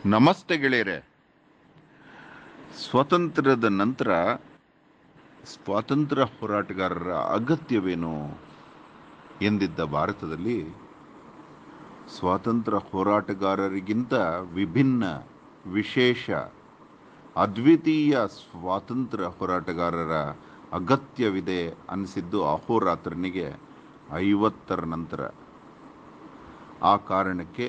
ನಮಸ್ತೆ ಗೆಳೆಯರೆ ಸ್ವಾತಂತ್ರ್ಯದ ನಂತರ ಸ್ವಾತಂತ್ರ್ಯ ಹೋರಾಟಗಾರರ ಅಗತ್ಯವೇನು ಎಂದಿದ್ದ ಭಾರತದಲ್ಲಿ ಸ್ವಾತಂತ್ರ್ಯ ಹೋರಾಟಗಾರರಿಗಿಂತ ವಿಭಿನ್ನ ವಿಶೇಷ ಅದ್ವಿತೀಯ ಸ್ವಾತಂತ್ರ್ಯ ಹೋರಾಟಗಾರರ ಅಗತ್ಯವಿದೆ ಅನಿಸಿದ್ದು ಅಹೋರಾತ್ರನಿಗೆ ಐವತ್ತರ ನಂತರ ಆ ಕಾರಣಕ್ಕೆ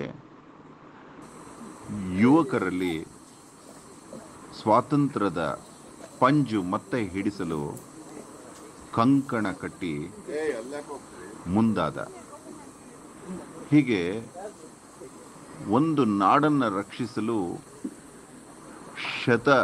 ಯುವಕರಲ್ಲಿ ಸ್ವಾತಂತ್ರ್ಯದ ಪಂಜು ಮತ್ತೆ ಹಿಡಿಸಲು ಕಂಕಣ ಕಟ್ಟಿ ಮುಂದಾದ ಹೀಗೆ ಒಂದು ನಾಡನ್ನು ರಕ್ಷಿಸಲು ಶತ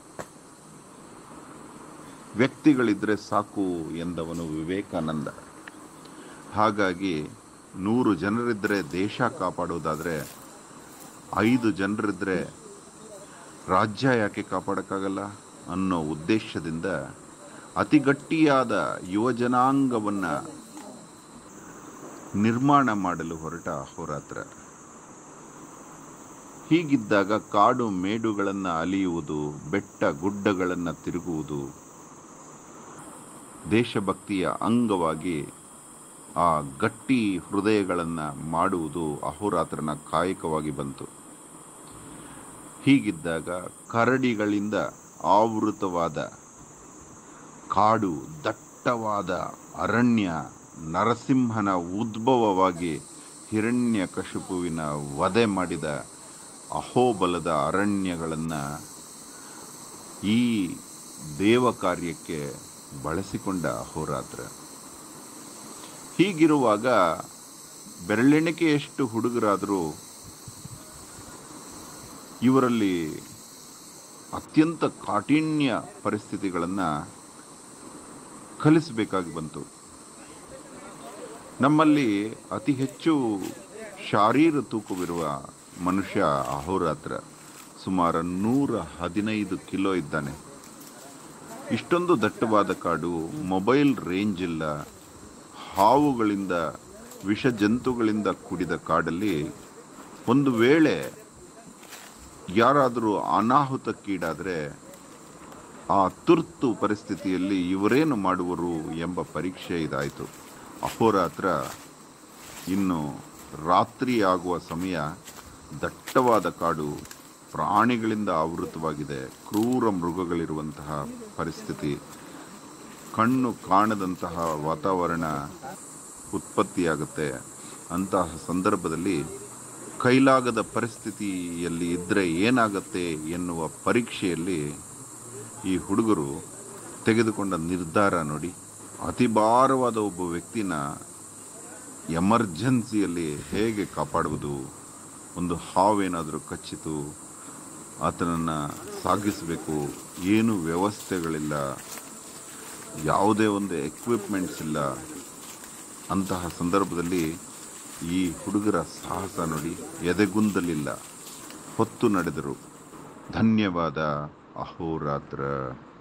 ವ್ಯಕ್ತಿಗಳಿದ್ರೆ ಸಾಕು ಎಂದವನು ವಿವೇಕಾನಂದ ಹಾಗಾಗಿ ನೂರು ಜನರಿದ್ದರೆ ದೇಶ ಕಾಪಾಡೋದಾದರೆ ಐದು ಜನರಿದ್ದರೆ ರಾಜ್ಯ ಯಾಕೆ ಕಾಪಾಡೋಕ್ಕಾಗಲ್ಲ ಅನ್ನೋ ಉದ್ದೇಶದಿಂದ ಅತಿ ಗಟ್ಟಿಯಾದ ಯುವ ಜನಾಂಗವನ್ನು ನಿರ್ಮಾಣ ಮಾಡಲು ಹೊರಟ ಅಹೋರಾತ್ರ ಹೀಗಿದ್ದಾಗ ಕಾಡು ಮೇಡುಗಳನ್ನು ಅಲಿಯುವುದು ಬೆಟ್ಟ ಗುಡ್ಡಗಳನ್ನು ತಿರುಗುವುದು ದೇಶಭಕ್ತಿಯ ಅಂಗವಾಗಿ ಆ ಗಟ್ಟಿ ಹೃದಯಗಳನ್ನು ಮಾಡುವುದು ಅಹೋರಾತ್ರನ ಕಾಯಕವಾಗಿ ಬಂತು ಹೀಗಿದ್ದಾಗ ಕರಡಿಗಳಿಂದ ಆವೃತವಾದ ಕಾಡು ದಟ್ಟವಾದ ಅರಣ್ಯ ನರಸಿಂಹನ ಉದ್ಭವವಾಗಿ ಹಿರಣ್ಯ ಕಶುಪುವಿನ ವಧೆ ಮಾಡಿದ ಅಹೋಬಲದ ಅರಣ್ಯಗಳನ್ನು ಈ ದೇವ ಕಾರ್ಯಕ್ಕೆ ಬಳಸಿಕೊಂಡ ಅಹೋರಾತ್ರ ಹೀಗಿರುವಾಗ ಬೆರಳೆಣಿಕೆಯಷ್ಟು ಹುಡುಗರಾದರೂ ಇವರಲ್ಲಿ ಅತ್ಯಂತ ಕಾಠಿಣ್ಯ ಪರಿಸ್ಥಿತಿಗಳನ್ನು ಕಲಿಸಬೇಕಾಗಿ ಬಂತು ನಮ್ಮಲ್ಲಿ ಅತಿ ಹೆಚ್ಚು ಶಾರೀರ ತೂಕವಿರುವ ಮನುಷ್ಯ ಅಹೋರಾತ್ರ ಸುಮಾರು ನೂರ ಹದಿನೈದು ಕಿಲೋ ಇದ್ದಾನೆ ಇಷ್ಟೊಂದು ದಟ್ಟವಾದ ಕಾಡು ಮೊಬೈಲ್ ರೇಂಜ್ ಇಲ್ಲ ಹಾವುಗಳಿಂದ ವಿಷ ಜಂತುಗಳಿಂದ ಕೂಡಿದ ಕಾಡಲ್ಲಿ ಒಂದು ವೇಳೆ ಯಾರಾದರೂ ಅನಾಹುತಕ್ಕೀಡಾದರೆ ಆ ತುರ್ತು ಪರಿಸ್ಥಿತಿಯಲ್ಲಿ ಇವರೇನು ಮಾಡುವರು ಎಂಬ ಪರೀಕ್ಷೆ ಇದಾಯಿತು ಅಹೋರಾತ್ರ ಇನ್ನು ರಾತ್ರಿ ಆಗುವ ಸಮಯ ದಟ್ಟವಾದ ಕಾಡು ಪ್ರಾಣಿಗಳಿಂದ ಆವೃತವಾಗಿದೆ ಕ್ರೂರ ಮೃಗಗಳಿರುವಂತಹ ಪರಿಸ್ಥಿತಿ ಕಣ್ಣು ಕಾಣದಂತಹ ವಾತಾವರಣ ಉತ್ಪತ್ತಿಯಾಗುತ್ತೆ ಅಂತಹ ಸಂದರ್ಭದಲ್ಲಿ ಕೈಲಾಗದ ಪರಿಸ್ಥಿತಿಯಲ್ಲಿ ಇದ್ದರೆ ಏನಾಗತ್ತೆ ಎನ್ನುವ ಪರೀಕ್ಷೆಯಲ್ಲಿ ಈ ಹುಡುಗರು ತೆಗೆದುಕೊಂಡ ನಿರ್ಧಾರ ನೋಡಿ ಅತಿ ಭಾರವಾದ ಒಬ್ಬ ವ್ಯಕ್ತಿನ ಎಮರ್ಜೆನ್ಸಿಯಲ್ಲಿ ಹೇಗೆ ಕಾಪಾಡುವುದು ಒಂದು ಹಾವೇನಾದರೂ ಕಚ್ಚಿತು ಆತನನ್ನು ಸಾಗಿಸಬೇಕು ಏನು ವ್ಯವಸ್ಥೆಗಳಿಲ್ಲ ಯಾವುದೇ ಒಂದು ಎಕ್ವಿಪ್ಮೆಂಟ್ಸ್ ಇಲ್ಲ ಅಂತಹ ಸಂದರ್ಭದಲ್ಲಿ ಈ ಹುಡುಗರ ಸಾಹಸ ನೋಡಿ ಎದೆಗುಂದಲಿಲ್ಲ ಹೊತ್ತು ನಡೆದರು ಧನ್ಯವಾದ ಅಹೋರಾತ್ರ